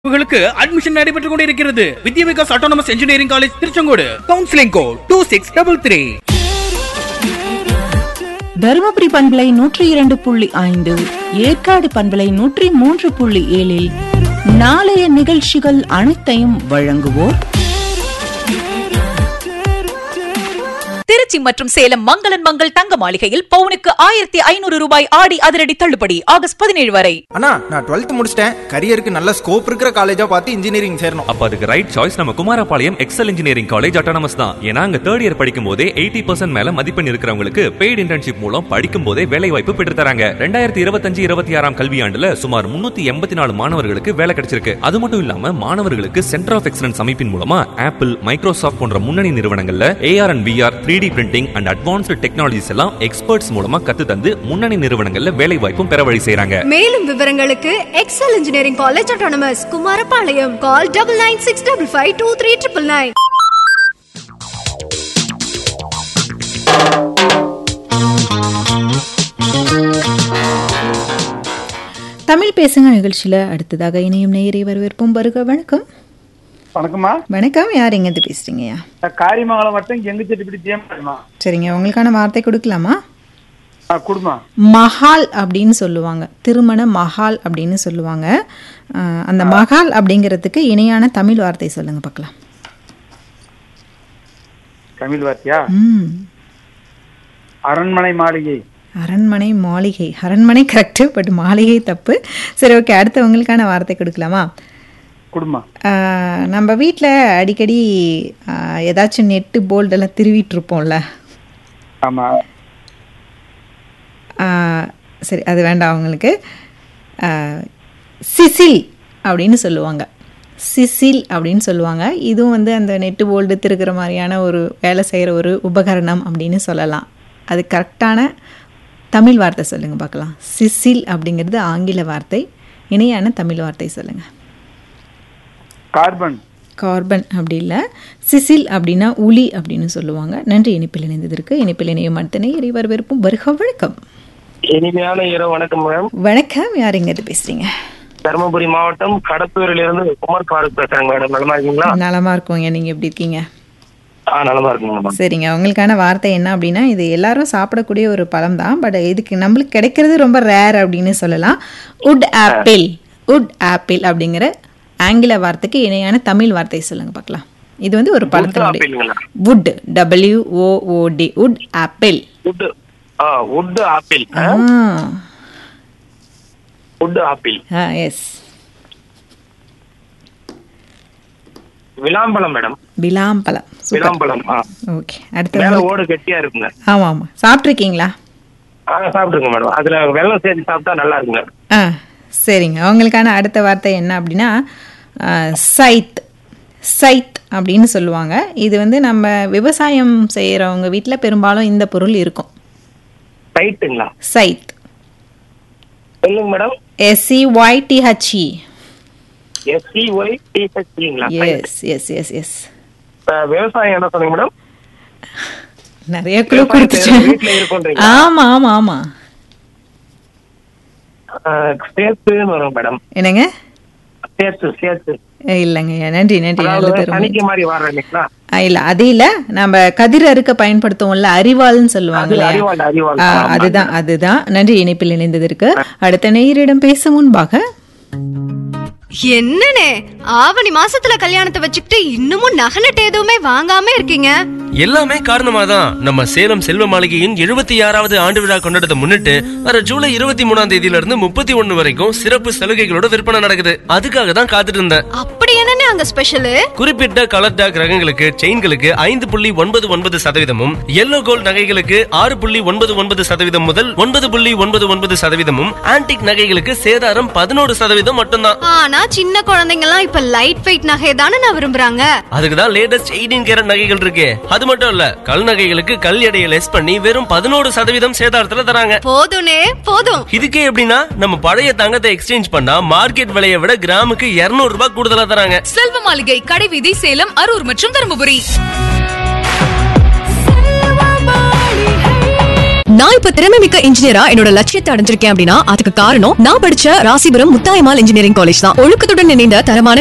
உங்களுக்கு அட்மிஷன் நடைபெற்றுக் கொண்டிருக்கிறது Vidya Vikas autonomous engineering college Tiruchengode counselling code two six double three Dharmapuri பண்பலை நூற்றி இரண்டு புள்ளி ஐந்து ஏற்காடு பண்பலை நூற்றி மூன்று புள்ளி ஏழில் நாளைய நிகழ்ச்சிகள் அனைத்தையும் வழங்குவோர் திருச்சி மற்றும் சேலம் மங்களன் மங்கள் தங்க மாளிகையில் பவுனுக்கு ஆயிரத்தி ஐநூறு ரூபாய் ஆடி அதிரடி தள்ளுபடி ஆகஸ்ட் பதினேழு வரை அண்ணா நான் டுவெல்த் முடிச்சிட்டேன் கரியருக்கு நல்ல ஸ்கோப் இருக்கிற காலேஜா பார்த்து இன்ஜினியரிங் சேரணும் அப்ப அதுக்கு ரைட் சாய்ஸ் நம்ம Kumarapalayam Excel engineering college autonomous தான் ஏன்னா அங்க தேர்ட் இயர் படிக்கும் போதே எயிட்டி பர்சன்ட் மேல மதிப்பெண் இருக்கிறவங்களுக்கு பெய்டு இன்டர்ன்ஷிப் மூலம் படிக்கும் போதே வேலை வாய்ப்பு பெற்று தராங்க ரெண்டாயிரத்தி இருபத்தஞ்சு இருபத்தி ஆறாம் கல்வியாண்டுல சுமார் முன்னூத்தி எண்பத்தி நாலு மாணவர்களுக்கு வேலை கிடைச்சிருக்கு அது மட்டும் இல்லாம மாணவர்களுக்கு சென்டர் ஆஃப் எக்ஸலன்ஸ் அமைப்பின் மூலமா ஆப்பிள் மைக்ரோசாஃப்ட் போன்ற முன்னணி நிறுவனங்கள்ல AR and VR three D printing and advanced technologies எல்லாம் எக்ஸ்பர்ட்ஸ் மூலமா கத்து தந்து முன்னணி நிறுவனங்கள்ல வேலை வாய்ப்பும் பெற வழி செய்றாங்க மேலும் விவரங்களுக்கு Excel engineering college autonomous Kumarapalayam call double nine six double five two three triple nine Tamil பேசுங்க நிகழ்ச்சியில அடுத்ததாக இணையும் நேயரை வரவேற்போம் வருக வணக்கம் வணக்கம்மா வணக்கம் யார் எங்கேருந்து பேசுறீங்கய்யா நான் காரியமங்கலம் மட்டும் எங்க செட்டிப்படி ஜெயமா சரிங்க உங்களுக்கான வார்த்தை கொடுக்கலாமா குடுமா மஹால் அப்படின்னு சொல்லுவாங்க திருமண மஹால் அப்படின்னு சொல்லுவாங்க அஹ், அந்த மஹால் அப்படிங்கிறதுக்கு இணையான தமிழ் வார்த்தை சொல்லுங்க பார்க்கலாம் தமிழ் வார்த்தையா ம் அரண்மனை மாளிகை அரண்மனை மாளிகை அரண்மனை கரெக்டு பட் மாளிகை தப்பு சரி ஓகே அடுத்து உங்களுக்கான வார்த்தை கொடுக்கலாமா குடுமா ஆஹ், நம்ம வீட்டில் அடிக்கடி ஆஹ், ஏதாச்சும் நெட்டு போல்டெல்லாம் திருவிட்டு இருப்போம்ல ஆமா ஆஹ், சரி அது வேண்டாம் அவங்களுக்கு ஆஹ், சிசில் அப்படின்னு சொல்லுவாங்க சிசில் அப்படின்னு சொல்லுவாங்க இதுவும் வந்து அந்த நெட்டு போல்டு திருக்கிற மாதிரியான ஒரு வேலை செய்கிற ஒரு உபகரணம் அப்படின்னு சொல்லலாம் அது கரெக்டான தமிழ் வார்த்தை சொல்லுங்கள் பார்க்கலாம் சிசில் அப்படிங்கிறது ஆங்கில வார்த்தை இணையான தமிழ் வார்த்தை சொல்லுங்கள் கார்பன் கார்பன் அப்படி இல்லை சிசில் அப்படின்னா உளி அப்படின்னு சொல்லுவாங்க நன்றி இனிப்பில் இணைந்ததற்கு இனிப்பில் இணையும் அடுத்த நேயரை வரவேற்போம் வருக வணக்கம் இனிமையான இரவு வணக்கம் மேம் வணக்கம் யார் எங்கிருந்து பேசுறீங்க தருமபுரி மாவட்டம் கடத்தூரில் இருந்து குமார் ஃபாரூக் பேசுறேங்க மேடம் நலமா இருக்கீங்களா நலமா இருக்கோங்க நீங்க எப்படி இருக்கீங்க ஆ நலமா இருக்குங்க மேடம் சரிங்க உங்களுக்கான வார்த்தை என்ன அப்படின்னா இது எல்லாரும் சாப்பிடக்கூடிய ஒரு பழம் தான் பட் இதுக்கு நம்மளுக்கு கிடைக்கிறது ரொம்ப ரேர் அப்படின்னு சொல்லலாம் உட் ஆப்பிள் உட் ஆப்பிள் அப்படிங்கிற ஆங்கில வார்த்தைக்கு இணையான தமிழ் வார்த்தை சொல்லுங்க பார்க்கலாம் இது வந்து ஒரு பழத்தினுடைய ஆப்பிளுங்களா wood W O O D wood apple wood ah wood apple ah wood apple ah yes விளாம்பழம் மேடம் விளாம்பழம் சூப்பர் விளாம்பழம் ஆ ஓகே அடுத்து மேல உங்களுக்கு- ஓடு கெட்டியா இருக்குங்க ஆமா ஆமா சாப்பிட்ருக்கீங்களா ஆ சாப்பிடுங்க மேடம் அதுல வெள்ளம் சேர்த்து சாப்பிட்டா நல்லா இருக்குங்க ஆ சரிங்க அவங்களுக்கான அடுத்த வார்த்தை என்ன அப்படின்னா ஆ, சைத் சைத் அப்படின்னு சொல்லுவாங்க இது வந்து நம்ம விவசாயம் செய்கிறவங்க வீட்டில் பெரும்பாலும் இந்த பொருள் இருக்கும் டைட்டுங்களா சைத் சொல்லுங்க madam S C Y T H E S C Y டிஹெச்ங்களா எஸ் எஸ் எஸ் எஸ் விவசாயம் என்ன சொன்னீங்க மேடம் நிறைய குழு விவசாயம் செய்ற கொடுத்துட்டேன் வீட்ல இருக்குன்றீங்களா? ஆமா ஆமா ஆமா சேர்த்துன்னு வரும் மேடம் என்னங்க சேர்த்து சேர்த்து ஏ, இல்லைங்க நன்றி நன்றி நல்ல அதாவது பெருமை தணிக்கை மாதிரி வர்ற இல்லைங்களா ஆ, இல்ல அது இல்ல நம்ம கதிர் அறுக்க பயன்படுத்துவோம்ல அரிவாள்னு சொல்லுவாங்க அது இல்லையா? அரிவாள், அரிவாள். ஆ, ஆமா. அதுதான் அதுதான் நன்றி இணைப்பில் இணைந்ததற்கு அடுத்த நேயரிடம் பேச முன்பாக என்னனே ஆவணி மாசத்துல கல்யாணத்தை வச்சுக்கிட்டு இன்னமும் நகை நட்டு எதுவுமே வாங்காம இருக்கீங்க எல்லாமே காரணமா தான் நம்ம சேலம் செல்வ மாளிகையின் எழுபத்தி ஆறாவது ஆண்டு விழா கொண்டாடத்தை முன்னிட்டு வர ஜூலை இருபத்தி மூணாம் தேதியில இருந்து முப்பத்தி ஒண்ணு வரைக்கும் சிறப்பு சலுகைகளோட விற்பனை நடக்குது அதுக்காக தான் காத்துட்டு இருந்தேன் அப்படி என்னனே அங்க ஸ்பெஷலு குறிப்பிட்ட கலர் டாக் ரகங்களுக்கு செயின்களுக்கு ஐந்து புள்ளி ஒன்பது ஒன்பது சதவீதமும் எல்லோ கோல்ட் நகைகளுக்கு ஆறு புள்ளி ஒன்பது ஒன்பது சதவீதம் முதல் ஒன்பது புள்ளி ஒன்பது ஒன்பது சதவீதமும் ஆன்டிக் நகைகளுக்கு சேதாரம் பதினோரு சதவீதம் மட்டும்தான் ஆனா சின்ன குழந்தைங்க எல்லாம் இப்ப லைட் வெயிட் நகை தானே நான் விரும்புறாங்க அதுக்கு தான் லேட்டஸ்ட் எயிட்டீன் கேரட் நகைகள் இருக்கு அது மட்டும் இல்ல கல் நகைகளுக்கு கல் எடையை லெஸ் பண்ணி வெறும் பதினோரு சதவீதம் சேதாரத்துல தராங்க போதும்னே போதும் இதுக்கே எப்படின்னா நம்ம பழைய தங்கத்தை எக்ஸ்சேஞ்ச் பண்ணா மார்க்கெட் விலையை விட கிராமுக்கு 200 ரூபாய் கூடுதலா தராங்க செல்வ மாளிகை கடைவீதி சேலம் அரூர் மற்றும் தருமபுரி நான் இப்ப திறமை மிக்க இன்ஜினியரா என்னோட லட்சியத்தை அடைஞ்சிருக்கேன் அப்படின்னா அதுக்கு காரணம் நான் படிச்ச ராசிபுரம் முத்தாயமால் இன்ஜினியரிங் காலேஜ் தான் ஒழுக்கத்துடன் இணைந்த தரமான